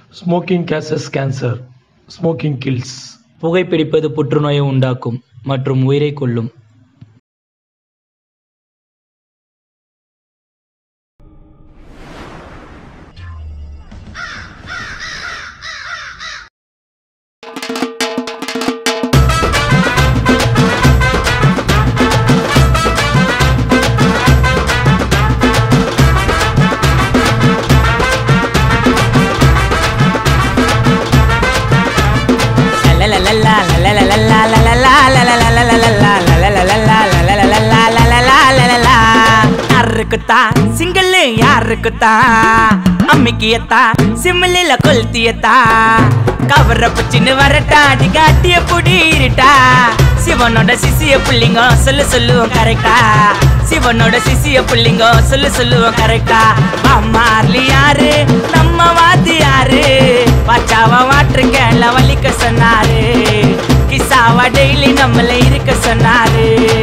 Smoking causes cancer. Smoking kills. புகைப்பிடிப்பது புற்றுநோயை உண்டாக்கும் மற்றும் உயிரை கொல்லும் யாருக்குத்தா சிங்கிள் யாருக்குத்தா அம்மிக்கியத்தா சிம்மிலில கொளுத்தியத்தா கவர பிச்சின்னு வரட்டா அடி காட்டிய புடிருட்டா சிவனோட சிசிய புள்ளிங்க சொல்லு சொல்லுவோம் கரெக்டா சிவனோட சிசிய புள்ளிங்க சொல்லு சொல்லுவோம் கரெக்டா அம்மார்லி யாரு நம்ம வாத்தி யாரு பச்சாவ வாட்டு கேள வலிக்க சொன்னாரு கிசாவா டெய்லி நம்மள இருக்க சொன்னாரு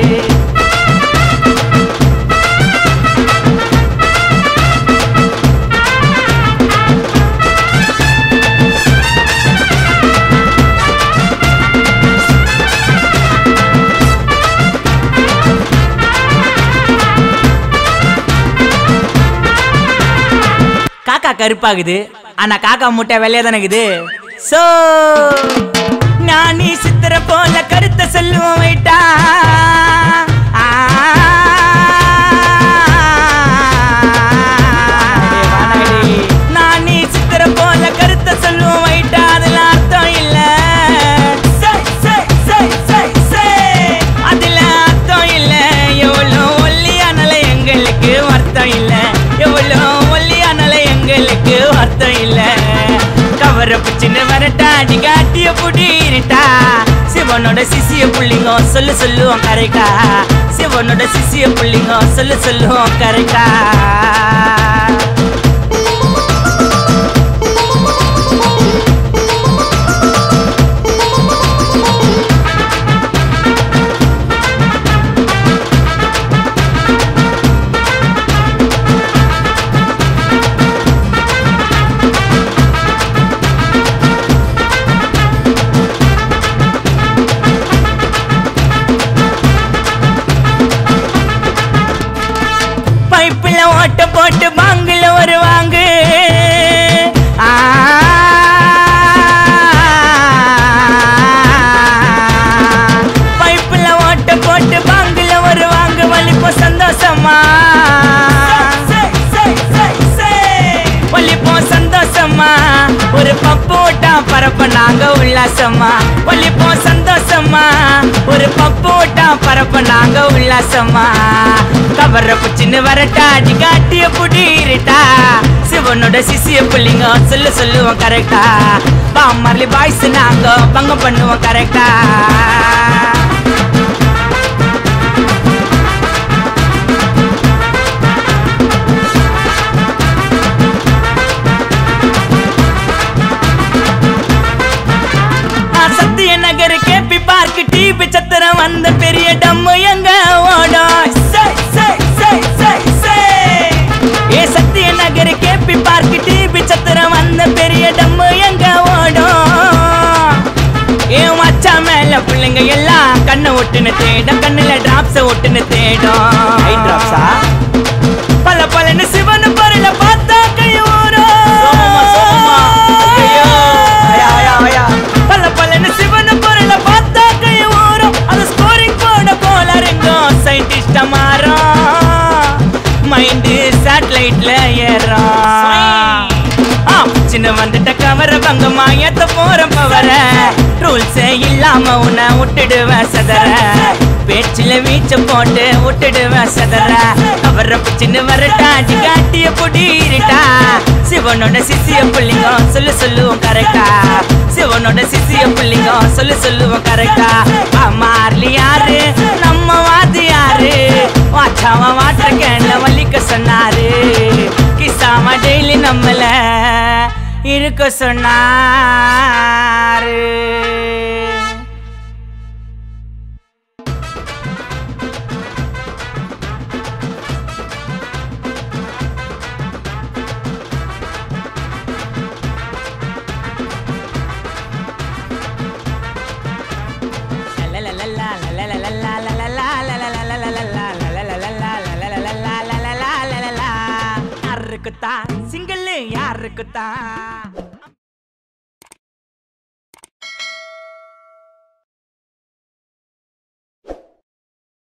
காக்கா கருப்பாகுது ஆனா காக்கா முட்டை வெள்ளையா தானே இருக்குது சோ நானி சித்திர போல கருத்த சொல்லுவோம் வைட்டா ஆ. நானி சித்திர போல கருத்த சொல்லுவோம் வைட்டா அதுல அர்த்தம் இல்ல சை, சை, சை, சை, சை. அதுல அர்த்தம் இல்ல எவ்வளோ ஒல்லியானால எங்களுக்கு அர்த்தம் இல்ல எவ்வளோ ஒல்லியானால எங்களுக்கு அர்த்தம் இல்ல கவர பிச்சுன்னு வரட்டா அடி காட்டிய புடிருட்டா சிவனோட சிசிய புள்ளிங்க சொல்லு சொல்லுவோம் கரெக்டா சிவனோட சிசிய புள்ளிங்க சொல்லு சொல்லுவோம் கரெக்டா பைப்புல ஓட்ட போட்டு பாங்குல ஒரு வாங்கு ஆ. பைப்புல ஓட்ட போட்டு பாங்குல ஒரு வாங்கு வலிப்போ சந்தோஷமா வலிப்போ சந்தோஷமா ஒரு பப்பு ஓட்டா பரப்ப நாங்க உல்லாசமா வலிப்போ சந்தோஷமா ஒரு பப்பு ஓட்டா பரப்ப நாங்க உல்லாசமா கவர புச்சின்னு வரட்டா அடி காட்டிய புடிருட்டா சிவனோட சிசிய புள்ளிங்க சொல்லு சொல்லுவோம் கரெக்டா பாமர்லி பாய்ஸ் நாங்க பங்கம் பண்ணுவோம் கரெக்டா Sathya Nagar KP park TP Chathiram வந்த பெரிய டம்மு எங்க ஓடும் சை, சை, சை, சை, சை. ஏ Sathya Nagar KP park TP Chathiram வந்த பெரிய டம்மு எங்க ஓடும் ஏ மச்சா மேல பிள்ளைங்க எல்லாம் கண்ணை ஒட்டுன்னு தேடும் கண்ணுல டிராப்ஸ ஒட்டுன்னு தேடும் டிராப்ஸா பல பலன்னு சிவன் பொருளை பார்த்தா கை பல பலன்னு சிவன் பொருளை பார்த்தா கை ஊறும் அது ஸ்கோரிங் போட போல ரெங்கும் சயின்டிஸ்ட மாறும் மைண்டு சேட்டலைட்ல ஏறும் ஆ, சின்ன வந்துட்ட கவர பங்கமா ஏத்த போற பவர ரூல்ஸே இல்லாம உன்னை விட்டுடுவேன் சதற பேச்சுல வீச்ச போட்டு விட்டுடுவேன் சதற கவர சின்ன வரட்டா அடி காட்டிய புடிருட்டா சிவனோட சிசிய புள்ளிங்க சொல்லு சொல்லுவோம் கரெக்டா சிவனோட சிசிய புள்ளிங்க சொல்லு சொல்லுவோம் கரெக்டா மார்லி யாரு நம்ம வாதி யாரு வாச்சாவ வாட்ட கேண்ட வலிக்க சொன்னாரு கிசாம டெய்லி நம்மள இருக்க சொன்னாரு யாருக்குத்தா சிங்கிள் யாருக்குத்தா